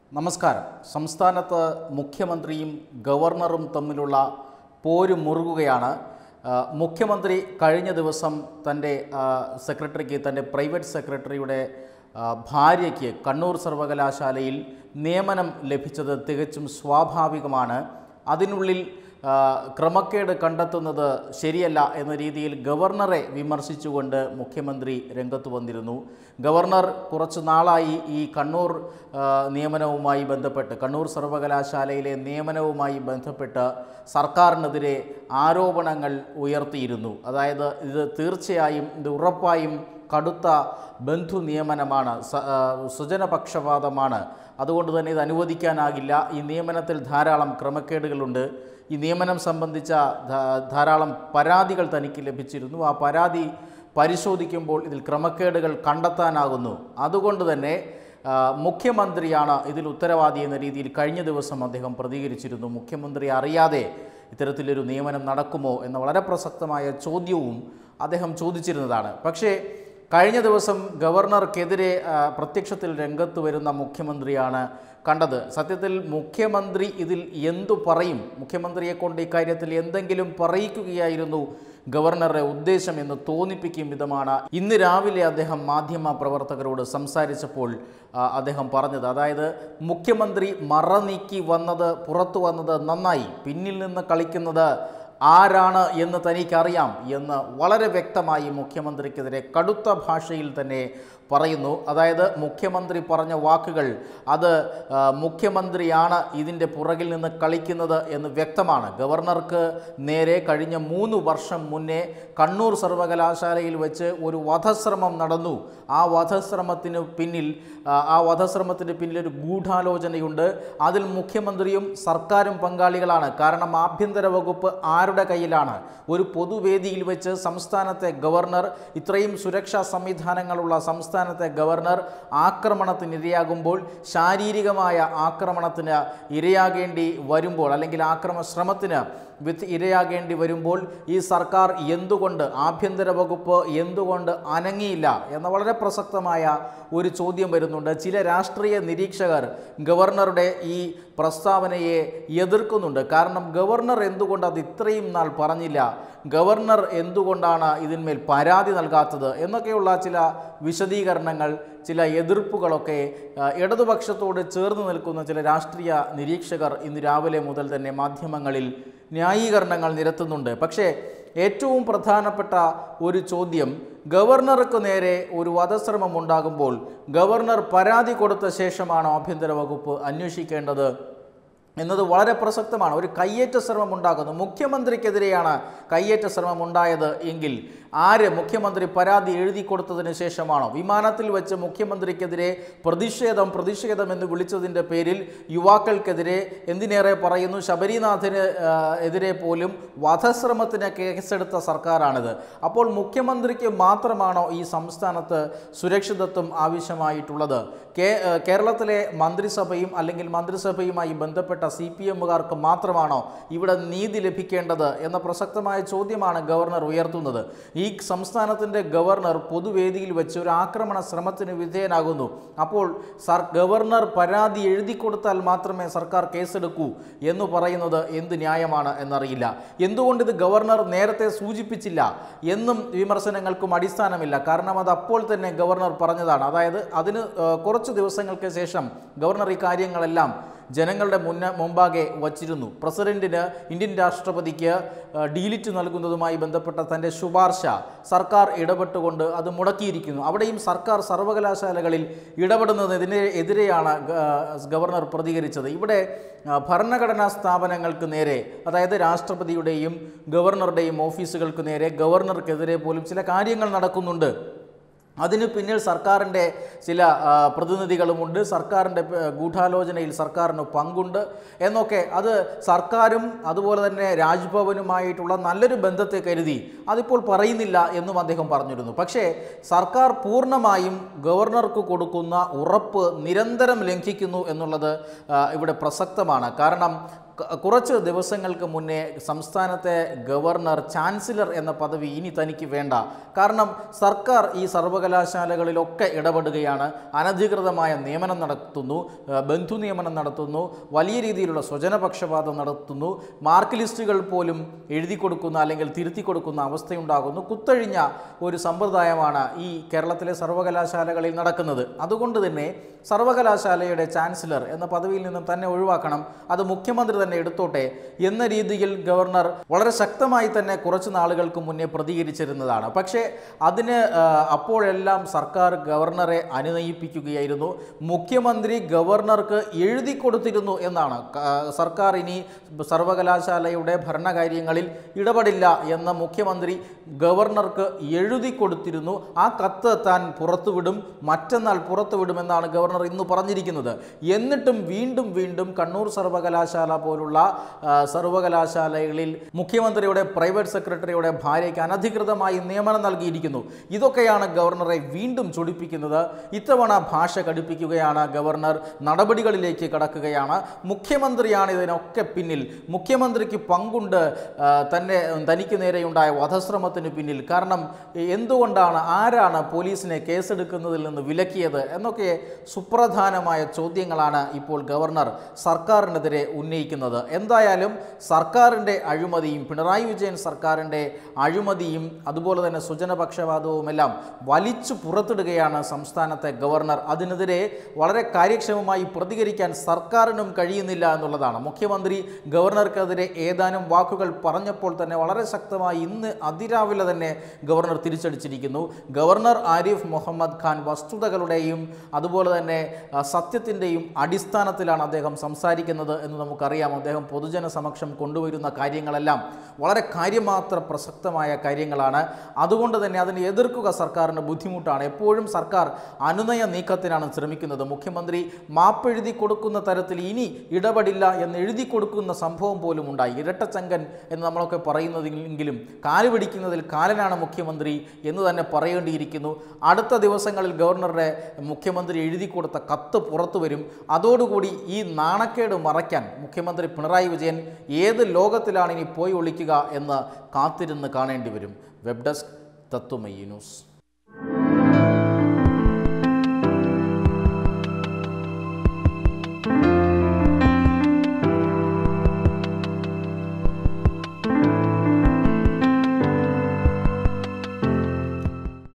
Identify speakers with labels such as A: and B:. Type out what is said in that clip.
A: നമസ്കാരം സംസ്ഥാനത്ത് മുഖ്യമന്ത്രിയും ഗവർണറും തമ്മിലുള്ള പോര് മുറുകുകയാണ് ആ, മുഖ്യമന്ത്രി കഴിഞ്ഞ ദിവസം തൻ്റെ ആ, സെക്രട്ടറിക്ക് തൻ്റെ പ്രൈവറ്റ് സെക്രട്ടറിയുടെ ആ, ഭാര്യയ്ക്ക് കണ്ണൂർ സർവകലാശാലയിൽ നിയമനം ലഭിച്ചത് തികച്ചും സ്വാഭാവികമാണ് അതിനുള്ളിൽ ആ, ക്രമക്കേട് കണ്ടെത്തുന്നത് ശരിയല്ല എന്ന രീതിയിൽ ഗവർണറെ വിമർശിച്ചുകൊണ്ട് മുഖ്യമന്ത്രി രംഗത്ത് വന്നിരുന്നു ഗവർണർ കുറച്ച് നാളായി ഈ കണ്ണൂർ ആ, നിയമനവുമായി ബന്ധപ്പെട്ട് കണ്ണൂർ സർവകലാശാലയിലെ നിയമനവുമായി ബന്ധപ്പെട്ട് സർക്കാരിനെതിരെ ആരോപണങ്ങൾ ഉയർത്തിയിരുന്നു അതായത് ഇത് തീർച്ചയായും ഇത് ഉറപ്പായും കടുത്ത ബന്ധു നിയമനമാണ് സ- ആ, സ്വജനപക്ഷപാതമാണ് അതുകൊണ്ട് തന്നെ ഇത് അനുവദിക്കാനാകില്ല ഈ നിയമനത്തിൽ ധാരാളം ക്രമക്കേടുകളുണ്ട് ഈ നിയമനം സംബന്ധിച്ച ധാ- ധാരാളം പരാതികൾ തനിക്ക് ലഭിച്ചിരുന്നു ആ പരാതി പരിശോധിക്കുമ്പോൾ ഇതിൽ ക്രമക്കേടുകൾ കണ്ടെത്താനാകുന്നു അതുകൊണ്ട് തന്നെ ആ, മുഖ്യമന്ത്രിയാണ് ഇതിൽ ഉത്തരവാദി എന്ന രീതിയിൽ കഴിഞ്ഞ ദിവസം അദ്ദേഹം പ്രതികരിച്ചിരുന്നു മുഖ്യമന്ത്രി അറിയാതെ ഇത്തരത്തിലൊരു നിയമനം നടക്കുമോ എന്ന വളരെ പ്രസക്തമായ ചോദ്യവും അദ്ദേഹം ചോദിച്ചിരുന്നതാണ് പക്ഷേ കഴിഞ്ഞ ദിവസം ഗവർണർക്കെതിരെ ആ, പ്രത്യക്ഷത്തിൽ രംഗത്ത് വരുന്ന മുഖ്യമന്ത്രിയാണ് കണ്ടത് സത്യത്തിൽ മുഖ്യമന്ത്രി ഇതിൽ എന്തു പറയും മുഖ്യമന്ത്രിയെ കൊണ്ട് ഇക്കാര്യത്തിൽ എന്തെങ്കിലും പറയിക്കുകയായിരുന്നു ഗവർണറുടെ ഉദ്ദേശം എന്ന് തോന്നിപ്പിക്കും വിധമാണ് ഇന്ന് രാവിലെ അദ്ദേഹം മാധ്യമ പ്രവർത്തകരോട് സംസാരിച്ചപ്പോൾ ആ, അദ്ദേഹം പറഞ്ഞത് അതായത് മുഖ്യമന്ത്രി മറ നീക്കി വന്നത് പുറത്തു വന്നത് നന്നായി പിന്നിൽ നിന്ന് കളിക്കുന്നത് ആരാണ് എന്ന് തനിക്കറിയാം എന്ന് വളരെ വ്യക്തമായി മുഖ്യമന്ത്രിക്കെതിരെ കടുത്ത ഭാഷയിൽ തന്നെ പറയുന്നു അതായത് മുഖ്യമന്ത്രി പറഞ്ഞ വാക്കുകൾ അത് ആ, മുഖ്യമന്ത്രിയാണ് ഇതിൻ്റെ പുറകിൽ നിന്ന് കളിക്കുന്നത് എന്ന് വ്യക്തമാണ് ഗവർണർക്ക് നേരെ കഴിഞ്ഞ മൂന്ന് വർഷം മുന്നേ കണ്ണൂർ സർവകലാശാലയിൽ വെച്ച് ഒരു വധശ്രമം നടന്നു ആ വധശ്രമത്തിന് പിന്നിൽ ആ, ആ വധശ്രമത്തിന് പിന്നിൽ ഒരു ഗൂഢാലോചനയുണ്ട് അതിൽ മുഖ്യമന്ത്രിയും സർക്കാരും പങ്കാളികളാണ് കാരണം ആഭ്യന്തര വകുപ്പ് ആരുടെ കയ്യിലാണ് ഒരു പൊതുവേദിയിൽ വെച്ച് സംസ്ഥാനത്തെ ഗവർണർ ഇത്രയും സുരക്ഷാ സംവിധാനങ്ങളുള്ള സംസ്ഥാനത്തെ ഗവർണർ ആക്രമണത്തിനിരയാകുമ്പോൾ ശാരീരികമായ ആക്രമണത്തിന് ഇരയാകേണ്ടി വരുമ്പോൾ അല്ലെങ്കിൽ ആക്രമണ ശ്രമത്തിന് വിത്ത് ഇരയാകേണ്ടി വരുമ്പോൾ ഈ സർക്കാർ എന്തുകൊണ്ട് ആഭ്യന്തര വകുപ്പ് എന്തുകൊണ്ട് അനങ്ങിയില്ല എന്ന വളരെ പ്രസക്തമായ ഒരു ചോദ്യം വരുന്നുണ്ട് ചില രാഷ്ട്രീയ നിരീക്ഷകർ ഗവർണറുടെ ഈ പ്രസ്താവനയെ എതിർക്കുന്നുണ്ട് കാരണം ഗവർണർ എന്തുകൊണ്ട് അത് ഇത്രയും നാൾ പറഞ്ഞില്ല ഗവർണർ എന്തുകൊണ്ടാണ് ഇതിന്മേൽ പരാതി നൽകാത്തത് എന്നൊക്കെയുള്ള ചില വിശദീകരണങ്ങൾ ചില എതിർപ്പുകളൊക്കെ ആ, ഇടതുപക്ഷത്തോട് ചേർന്ന് നിൽക്കുന്ന ചില രാഷ്ട്രീയ നിരീക്ഷകർ ഇന്ന് രാവിലെ മുതൽ തന്നെ മാധ്യമങ്ങളിൽ ന്യായീകരണങ്ങൾ നിരത്തുന്നുണ്ട് പക്ഷേ ഏറ്റവും പ്രധാനപ്പെട്ട ഒരു ചോദ്യം ഗവർണർക്ക് നേരെ ഒരു വധശ്രമം ഉണ്ടാകുമ്പോൾ ഗവർണർ പരാതി കൊടുത്ത ശേഷമാണോ ആഭ്യന്തര വകുപ്പ് അന്വേഷിക്കേണ്ടത് എന്നത് വളരെ പ്രസക്തമാണ് ഒരു കയ്യേറ്റ ശ്രമം ഉണ്ടാകുന്നു മുഖ്യമന്ത്രിക്കെതിരെയാണ് കയ്യേറ്റ ശ്രമം ഉണ്ടായത് എങ്കിൽ ആര് മുഖ്യമന്ത്രി പരാതി എഴുതി കൊടുത്തതിന് ശേഷമാണോ വിമാനത്തിൽ വെച്ച് മുഖ്യമന്ത്രിക്കെതിരെ പ്രതിഷേധം പ്രതിഷേധം എന്ന് വിളിച്ചതിൻ്റെ പേരിൽ യുവാക്കൾക്കെതിരെ എന്തിനേറെ പറയുന്നു ശബരിനാഥിന് ആ, എതിരെ പോലും വധശ്രമത്തിന് കേസെടുത്ത സർക്കാരാണിത് അപ്പോൾ മുഖ്യമന്ത്രിക്ക് മാത്രമാണോ ഈ സംസ്ഥാനത്ത് സുരക്ഷിതത്വം ആവശ്യമായിട്ടുള്ളത് കേ ആ, കേരളത്തിലെ മന്ത്രിസഭയും അല്ലെങ്കിൽ മന്ത്രിസഭയുമായി ബന്ധപ്പെട്ട സി പി എമ്മുകാർക്ക് മാത്രമാണോ ഇവിടെ നീതി ലഭിക്കേണ്ടത് എന്ന പ്രസക്തമായ ചോദ്യമാണ് ഗവർണർ ഉയർത്തുന്നത് ഈ സംസ്ഥാനത്തിൻ്റെ ഗവർണർ പൊതുവേദിയിൽ വെച്ച് ഒരു ആക്രമണ ശ്രമത്തിന് വിധേയനാകുന്നു അപ്പോൾ സർ ഗവർണർ പരാതി എഴുതി കൊടുത്താൽ മാത്രമേ സർക്കാർ കേസെടുക്കൂ എന്ന് പറയുന്നത് എന്ത് ന്യായമാണ് എന്നറിയില്ല എന്തുകൊണ്ട് ഇത് ഗവർണർ നേരത്തെ സൂചിപ്പിച്ചില്ല എന്നും വിമർശനങ്ങൾക്കും അടിസ്ഥാനമില്ല കാരണം അത് അപ്പോൾ തന്നെ ഗവർണർ പറഞ്ഞതാണ് അതായത് അതിന് ആ, കുറച്ച് ദിവസങ്ങൾക്ക് ശേഷം ഗവർണർ ഈ കാര്യങ്ങളെല്ലാം ജനങ്ങളുടെ മുന്ന മുമ്പാകെ വച്ചിരുന്നു പ്രസിഡന്റിന് ഇന്ത്യൻ രാഷ്ട്രപതിക്ക് ആ, ഡീലിറ്റ് നൽകുന്നതുമായി ബന്ധപ്പെട്ട തൻ്റെ ശുപാർശ സർക്കാർ ഇടപെട്ടുകൊണ്ട് അത് മുടക്കിയിരിക്കുന്നു അവിടെയും സർക്കാർ സർവകലാശാലകളിൽ ഇടപെടുന്നതിന് എതിരെയാണ് ഗ- ഗവർണർ പ്രതികരിച്ചത് ഇവിടെ ആ, ഭരണഘടനാ സ്ഥാപനങ്ങൾക്ക് നേരെ അതായത് രാഷ്ട്രപതിയുടെയും ഗവർണറുടെയും ഓഫീസുകൾക്ക് നേരെ ഗവർണർക്കെതിരെ പോലും ചില കാര്യങ്ങൾ നടക്കുന്നുണ്ട് അതിന് പിന്നിൽ സർക്കാരിൻ്റെ ചില ആ, പ്രതിനിധികളുമുണ്ട് സർക്കാരിൻ്റെ പ- ഗൂഢാലോചനയിൽ സർക്കാരിന് പങ്കുണ്ട് എന്നൊക്കെ അത് സർക്കാരും അതുപോലെ തന്നെ രാജ്ഭവനുമായിട്ടുള്ള നല്ലൊരു ബന്ധത്തെ കരുതി അതിപ്പോൾ പറയുന്നില്ല എന്നും അദ്ദേഹം പറഞ്ഞിരുന്നു പക്ഷേ സർക്കാർ പൂർണ്ണമായും ഗവർണർക്ക് കൊടുക്കുന്ന ഉറപ്പ് നിരന്തരം ലംഘിക്കുന്നു എന്നുള്ളത് ആ, ഇവിടെ പ്രസക്തമാണ് കാരണം ക- കുറച്ച് ദിവസങ്ങൾക്ക് മുന്നേ സംസ്ഥാനത്തെ ഗവർണർ ചാൻസലർ എന്ന പദവി ഇനി തനിക്ക് വേണ്ട കാരണം സർക്കാർ ഈ സർവകലാശാലകളിലൊക്കെ ഇടപെടുകയാണ് അനധികൃതമായ നിയമനം നടത്തുന്നു ഏഹ് ബന്ധു നിയമനം നടത്തുന്നു വലിയ രീതിയിലുള്ള സ്വജനപക്ഷപാതം നടത്തുന്നു മാർക്ക് ലിസ്റ്റുകൾ പോലും എഴുതി കൊടുക്കുന്ന അല്ലെങ്കിൽ തിരുത്തി കൊടുക്കുന്ന അവസ്ഥയുണ്ടാകുന്നു കുത്തഴിഞ്ഞ ഒരു സമ്പ്രദായമാണ് ഈ കേരളത്തിലെ സർവകലാശാലകളിൽ നടക്കുന്നത് അതുകൊണ്ട് തന്നെ സർവകലാശാലയുടെ ചാൻസലർ എന്ന പദവിയിൽ നിന്നും തന്നെ ഒഴിവാക്കണം അത് മുഖ്യമന്ത്രി തന്നെ എടുത്തോട്ടെ എന്ന രീതിയിൽ ഗവർണർ വളരെ ശക്തമായി തന്നെ കുറച്ച് നാളുകൾക്ക് മുന്നേ പ്രതികരിച്ചിരുന്നതാണ് പക്ഷേ അതിന് ആ, അപ്പോഴെല്ലാം സർക്കാർ ഗവർണറെ അനുനയിപ്പിക്കുകയായിരുന്നു മുഖ്യമന്ത്രി ഗവർണർക്ക് എഴുതി കൊടുത്തിരുന്നു എന്നാണ് ക- സർക്കാർ ഇനി സർവകലാശാലയുടെ ഭരണകാര്യങ്ങളിൽ ഇടപെടില്ല എന്ന മുഖ്യമന്ത്രി ഗവർണർക്ക് എഴുതി കൊടുത്തിരുന്നു ആ കത്ത് താൻ പുറത്തുവിടും മറ്റന്നാൾ പുറത്തുവിടുമെന്നാണ് ഗവർണർ ഇന്ന് പറഞ്ഞിരിക്കുന്നത് എന്നിട്ടും വീണ്ടും വീണ്ടും കണ്ണൂർ സർവകലാശാല പോലുള്ള ആ, സർവകലാശാലകളിൽ മുഖ്യമന്ത്രിയുടെ പ്രൈവറ്റ് സെക്രട്ടറിയുടെ ഭാര്യയ്ക്ക് അനധികൃതമായി നിയമനം നൽകിയിരിക്കുന്നു ഇതൊക്കെയാണ് ഗവർണറെ വീണ്ടും ചൊടിപ്പിക്കുന്നത് ഇത്തവണ ഭാഷ കടുപ്പിക്കുകയാണ് ഗവർണർ നടപടികളിലേക്ക് കടക്കുകയാണ് മുഖ്യമന്ത്രിയാണ് ഇതിനൊക്കെ പിന്നിൽ മുഖ്യമന്ത്രിക്ക് പങ്കുണ്ട് ആ, തന്നെ തനിക്ക് നേരെയുണ്ടായ വധശ്രമത്തിന് പിന്നിൽ കാരണം എന്തുകൊണ്ടാണ് ആരാണ് പോലീസിനെ കേസെടുക്കുന്നതിൽ നിന്ന് വിലക്കിയത് എന്നൊക്കെ സുപ്രധാനമായ ചോദ്യങ്ങളാണ് ഇപ്പോൾ ഗവർണർ സർക്കാരിനെതിരെ ഉന്നയിക്കുന്നത് എന്തായാലും സർക്കാരിൻ്റെ അഴിമതിയും പിണറായി വിജയൻ സർക്കാരിൻ്റെ അഴിമതിയും അതുപോലെ തന്നെ സുജനപക്ഷപാതവുമെല്ലാം വലിച്ചു പുറത്തിടുകയാണ് സംസ്ഥാനത്തെ ഗവർണർ അതിനെതിരെ വളരെ കാര്യക്ഷമമായി പ്രതികരിക്കാൻ സർക്കാരിനും കഴിയുന്നില്ല എന്നുള്ളതാണ് മുഖ്യമന്ത്രി ഗവർണർക്കെതിരെ ഏതാനും വാക്കുകൾ പറഞ്ഞപ്പോൾ തന്നെ വളരെ ശക്തമായി ഇന്ന് അതിരാവിലെ തന്നെ ഗവർണർ തിരിച്ചടിച്ചിരിക്കുന്നു ഗവർണർ ആരിഫ് മുഹമ്മദ് ഖാൻ വസ്തുതകളുടെയും അതുപോലെ തന്നെ ആ, സത്യത്തിൻ്റെയും അടിസ്ഥാനത്തിലാണ് അദ്ദേഹം സംസാരിക്കുന്നത് എന്ന് നമുക്കറിയാം അദ്ദേഹം പൊതുജന സമക്ഷം കൊണ്ടുവരുന്ന കാര്യങ്ങളെല്ലാം വളരെ കാര്യമാത്ര പ്രസക്തമായ കാര്യങ്ങളാണ് അതുകൊണ്ട് തന്നെ അതിനെ എതിർക്കുക സർക്കാരിന് ബുദ്ധിമുട്ടാണ് എപ്പോഴും സർക്കാർ അനുനയ നീക്കത്തിനാണ് ശ്രമിക്കുന്നത് മുഖ്യമന്ത്രി മാപ്പെഴുതി കൊടുക്കുന്ന തരത്തിൽ ഇനി ഇടപെടില്ല എന്ന് എഴുതി കൊടുക്കുന്ന സംഭവം പോലും ഉണ്ടായി ഇരട്ടച്ചങ്കൻ എന്ന് നമ്മളൊക്കെ പറയുന്നതെങ്കിലും കാല് പിടിക്കുന്നതിൽ കാലനാണ് മുഖ്യമന്ത്രി എന്ന് തന്നെ പറയേണ്ടിയിരിക്കുന്നു അടുത്ത ദിവസങ്ങളിൽ ഗവർണറുടെ മുഖ്യമന്ത്രി എഴുതി കൊടുത്ത കത്ത് പുറത്തു വരും അതോടുകൂടി ഈ നാണക്കേട് മറയ്ക്കാൻ മുഖ്യമന്ത്രി പിണറായി വിജയൻ ഏത് ലോകത്തിലാണ് ഇനി പോയി ഒളിക്കുക എന്ന് കാത്തിരുന്ന് കാണേണ്ടി വരും വെബ് ഡെസ്ക് തത്വമയി ന്യൂസ്